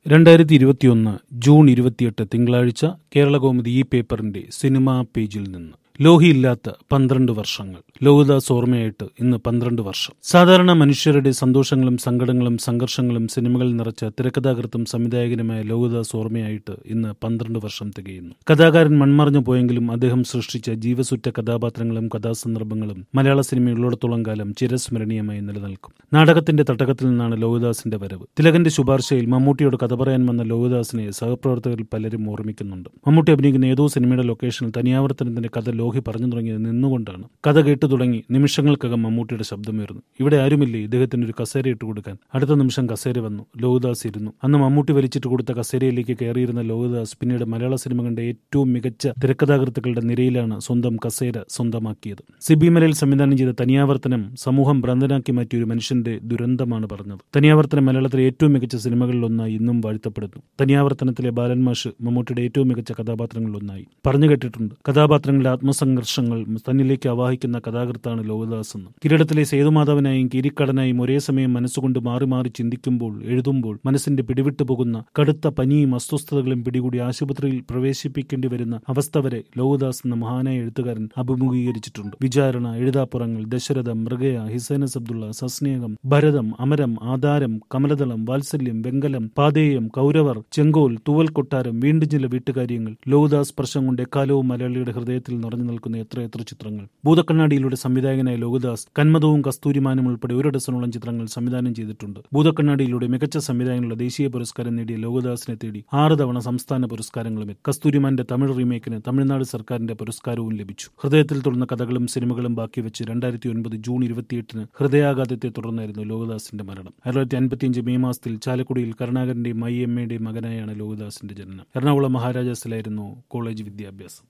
രണ്ടായിരത്തി ഇരുപത്തിയൊന്ന് ജൂൺ ഇരുപത്തിയെട്ട് തിങ്കളാഴ്ച കേരളകൗമുദി ഈ പേപ്പറിന്റെ സിനിമാ പേജിൽ നിന്ന് ലോഹിയില്ലാത്ത പന്ത്രണ്ട് വർഷങ്ങൾ ലോഹിദാസ് ഓർമ്മയായിട്ട് ഇന്ന് പന്ത്രണ്ട് വർഷം സാധാരണ മനുഷ്യരുടെ സന്തോഷങ്ങളും സങ്കടങ്ങളും സംഘർഷങ്ങളും സിനിമകളിൽ നിറച്ച തിരക്കഥാകൃത്തും സംവിധായകനുമായ ലോഹിദാസ് ഓർമ്മയായിട്ട് ഇന്ന് പന്ത്രണ്ട് വർഷം തികയുന്നു കഥാകാരൻ മൺമറഞ്ഞു പോയെങ്കിലും അദ്ദേഹം സൃഷ്ടിച്ച ജീവസുറ്റ കഥാപാത്രങ്ങളും കഥാസന്ദർഭങ്ങളും മലയാള സിനിമയുള്ളിടത്തോളം കാലം ചിരസ്മരണീയമായി നിലനിൽക്കും നാടകത്തിന്റെ തട്ടകത്തിൽ നിന്നാണ് ലോഹിദാസിന്റെ വരവ് തിലകന്റെ ശുപാർശയിൽ മമ്മൂട്ടിയോട് കഥ പറയാൻ വന്ന ലോഹിദാസിനെ സഹപ്രവർത്തകരിൽ പലരും ഓർമ്മിക്കുന്നുണ്ട് മമ്മൂട്ടി അഭിനയിക്കുന്ന ഏതോ സിനിമയുടെ ലൊക്കേഷനിൽ തനിയാവർത്തനത്തിന്റെ കഥ ലോഹി പറഞ്ഞു തുടങ്ങിയത് നിന്നുകൊണ്ടാണ് കഥ കേട്ടു തുടങ്ങി നിമിഷങ്ങൾക്കകം മമ്മൂട്ടിയുടെ ശബ്ദമേറുന്നു ഇവിടെ ആരുമില്ലേ ഇദ്ദേഹത്തിന് ഒരു കസേര ഇട്ട് കൊടുക്കാൻ അടുത്ത നിമിഷം കസേര വന്നു ലോഹിദാസ് ഇരുന്നു അന്ന് മമ്മൂട്ടി വലിച്ചിട്ട് കൊടുത്ത കസേരയിലേക്ക് കയറിയിരുന്ന ലോഹിദാസ് പിന്നീട് മലയാള സിനിമ കണ്ട ഏറ്റവും മികച്ച തിരക്കഥാകൃത്തുക്കളുടെ നിരയിലാണ് സ്വന്തം കസേര സ്വന്തമാക്കിയത് സിബി മലയിൽ സംവിധാനം ചെയ്ത തനിയാവർത്തനം സമൂഹം ഭ്രാന്തനാക്കി മാറ്റിയ ഒരു മനുഷ്യന്റെ ദുരന്തമാണ് പറഞ്ഞത് തനിയാവർത്തനം മലയാളത്തിലെ ഏറ്റവും മികച്ച സിനിമകളിലൊന്നായി ഇന്നും വാഴ്ത്തപ്പെടുന്നു തനിയാവർത്തനത്തിലെ ബാലൻ മാഷ് മമ്മൂട്ടിയുടെ ഏറ്റവും മികച്ച കഥാപാത്രങ്ങളിലൊന്നായി പറഞ്ഞു കേട്ടിട്ടുണ്ട് കഥാപാത്രങ്ങളുടെ ആത്മസംഘർഷങ്ങൾ തന്നിലേക്ക് ആവാഹിക്കുന്ന കഥാകൃത്താണ് ലോകദാസ് എന്ന് കിരീടത്തിലെ സേതുമാധവനായും കിരിക്കടനായും ഒരേ സമയം മനസ്സുകൊണ്ട് മാറി മാറി ചിന്തിക്കുമ്പോൾ എഴുതുമ്പോൾ മനസ്സിന്റെ പിടിവിട്ടു പോകുന്ന കടുത്ത പനിയും അസ്വസ്ഥതകളും പിടികൂടി ആശുപത്രിയിൽ പ്രവേശിപ്പിക്കേണ്ടി വരുന്ന അവസ്ഥ വരെ ലോകദാസ് എന്ന മഹാനായ എഴുത്തുകാരൻ അഭിമുഖീകരിച്ചിട്ടുണ്ട് വിചാരണ എഴുതാപ്പുറങ്ങൾ ദശരഥം മൃഗയ ഹിസൈനസ് അബ്ദുള്ള സസ്നേഹം ഭരതം അമരം ആധാരം കമലദളം വാത്സല്യം വെങ്കലം പാതേയം കൗരവർ ചെങ്കോൽ തൂവൽ കൊട്ടാരം വീണ്ടും ചില വീട്ടുകാര്യങ്ങൾ ലോകദാസ് സ്പർശം കൊണ്ട് എക്കാലവും മലയാളിയുടെ ഹൃദയത്തിൽ നിറഞ്ഞു നിൽക്കുന്ന എത്രയെത്ര ചിത്രങ്ങൾ ഭൂതക്കണ്ണാടിയിലൂടെ സംവിധായകനായ ലോകദാസ് കന്മതവും കസ്തൂരിമാനും ഉൾപ്പെടെ ഒരു ഡസനോളം ചിത്രങ്ങൾ സംവിധാനം ചെയ്തിട്ടുണ്ട് ഭൂതക്കണ്ണാടിയിലൂടെ മികച്ച സംവിധായകനുള്ള ദേശീയ പുരസ്കാരം നേടിയ ലോകദാസിനെ തേടി ആറ് തവണ സംസ്ഥാന പുരസ്കാരങ്ങളും എത്തി. കസ്തൂരിമാന്റെ തമിഴ് റീമേക്കിന് തമിഴ്നാട് സർക്കാരിന്റെ പുരസ്കാരവും ലഭിച്ചു ഹൃദയത്തിൽ തുറന്ന കഥകളും സിനിമകളും ബാക്കി വെച്ച് രണ്ടായിരത്തി ഒൻപത് ജൂൺ ഇരുപത്തിയെട്ടിന് ഹൃദയാഘാതത്തെ തുടർന്നായിരുന്നു ലോകദാസിന്റെ മരണം ആയിരത്തി തൊള്ളായിരത്തി അൻപത്തിയഞ്ച് മെയ് മാസത്തിൽ ചാലക്കുടിയിൽ കരുണാകരന്റെയും മൈ എമ്മയുടെയും മകനായാണ് ലോകദാസിന്റെ ജനനം എറണാകുളം മഹാരാജാസിലായിരുന്നു കോളേജ് വിദ്യാഭ്യാസം